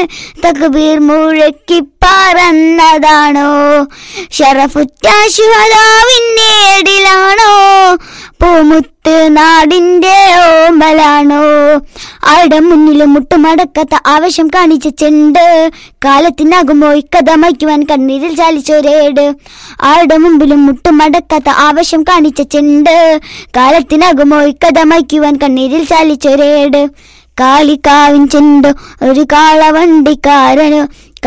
തക്ബീർ മുഴക്കി പറന്നതാണോ ഷറഫുറ്റാശുഹതാവിന്നേടിലാണോ പൂമുത്ത് നാടിന്റെ ഓമ്പലാണോ ആരുടെ മുന്നിലും മുട്ടുമടക്കാത്ത ആവശ്യം കാണിച്ച ചെണ്ട് കാലത്തിനാകുമ്പോ ഇക്കഥ മയ്ക്കുവാൻ കണ്ണീരിൽ ചാലിച്ചൊരേട് ആരുടെ മുമ്പിലും മുട്ടുമടക്കാത്ത ആവശ്യം കാണിച്ച ചെണ്ട് കാലത്തിനാകുമ്പോ ഇക്കഥ മയ്ക്കുവാൻ കണ്ണീരിൽ ചാലിച്ചൊരേട് കാളിക്കാവിൻ ചെണ്ടോ ഒരു കാളവണ്ടിക്കാരനോ